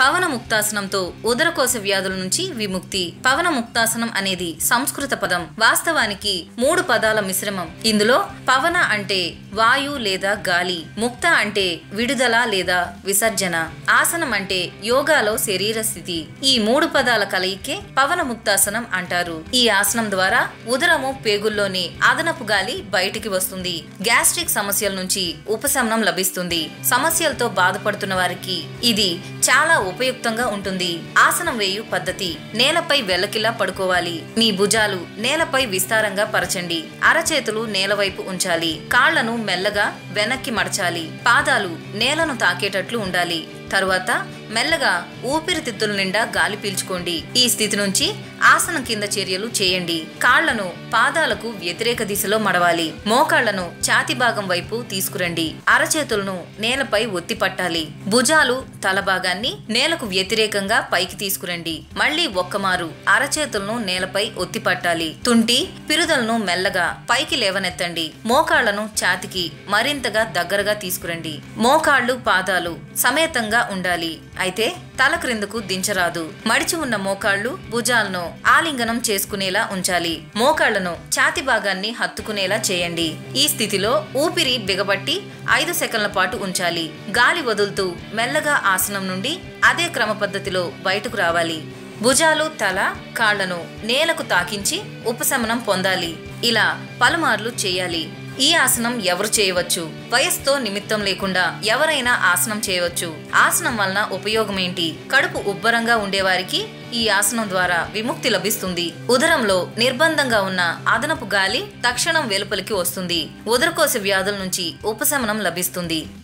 పవన ముక్తాసనంతో ఉదరకోశ వ్యాధుల నుంచి విముక్తి పవన ముక్తాసనం అనేది సంస్కృత పదం వాస్తవానికి మూడు పదాల మిశ్రమం ఇందులో పవన అంటే వాయు లేదా గాలి ముక్త అంటే విడుదల లేదా విసర్జన ఆసనం అంటే యోగాలో శరీర స్థితి ఈ మూడు పదాల కలయికే పవన ముక్తాసనం అంటారు ఈ ఆసనం ద్వారా ఉదరము పేగుల్లోని అదనపు గాలి బయటికి వస్తుంది గ్యాస్ట్రిక్ సమస్యల నుంచి ఉపశమనం లభిస్తుంది సమస్యలతో బాధపడుతున్న వారికి ఇది చాలా ఉపయుక్తంగా ఉంటుంది ఆసనం వేయు పద్ధతి నేలపై వెల్లకిలా పడుకోవాలి మీ భుజాలు నేలపై విస్తారంగా పరచండి అరచేతులు నేల వైపు ఉంచాలి కాళ్లను మెల్లగా వెనక్కి మడచాలి పాదాలు నేలను తాకేటట్లు ఉండాలి తరువాత మెల్లగా ఊపిరితిత్తుల నిండా గాలి పీల్చుకోండి ఈ స్థితి నుంచి ఆసనం కింద చర్యలు చేయండి కాళ్లను పాదాలకు వ్యతిరేక దిశలో మడవాలి మోకాళ్లను ఛాతి భాగం వైపు తీసుకురండి అరచేతులను నేలపై ఒత్తి పట్టాలి భుజాలు తల భాగాన్ని నేలకు వ్యతిరేకంగా పైకి తీసుకురండి మళ్ళీ ఒక్కమారు అరచేతులను నేలపై ఒత్తి పట్టాలి తుంటి పిరుదలను మెల్లగా పైకి లేవనెత్తండి మోకాళ్లను ఛాతికి మరింతగా దగ్గరగా తీసుకురండి మోకాళ్ళు పాదాలు సమేతంగా ఉండాలి అయితే తల క్రిందకు దించరాదు మడిచి ఉన్న మోకాళ్ళు భుజాలను ఆలింగనం చేసుకునేలా ఉంచాలి మోకాళ్లను ఛాతి భాగాన్ని హత్తుకునేలా చేయండి ఈ స్థితిలో ఊపిరి బిగబట్టి ఐదు సెకండ్ల పాటు ఉంచాలి గాలి వదులుతూ మెల్లగా ఆసనం నుండి అదే క్రమ పద్ధతిలో బయటకు రావాలి భుజాలు తల కాళ్లను నేలకు తాకించి ఉపశమనం పొందాలి ఇలా పలుమార్లు చేయాలి ఈ ఆసనం ఎవరు చేయవచ్చు వయస్సుతో నిమిత్తం లేకుండా ఎవరైనా ఆసనం చేయవచ్చు ఆసనం వలన ఉపయోగం ఏంటి కడుపు ఉబ్బరంగా ఉండేవారికి ఈ ఆసనం ద్వారా విముక్తి లభిస్తుంది ఉదరంలో నిర్బంధంగా ఉన్న అదనపు గాలి తక్షణం వెలుపలికి వస్తుంది ఉదరకోశ వ్యాధుల నుంచి ఉపశమనం లభిస్తుంది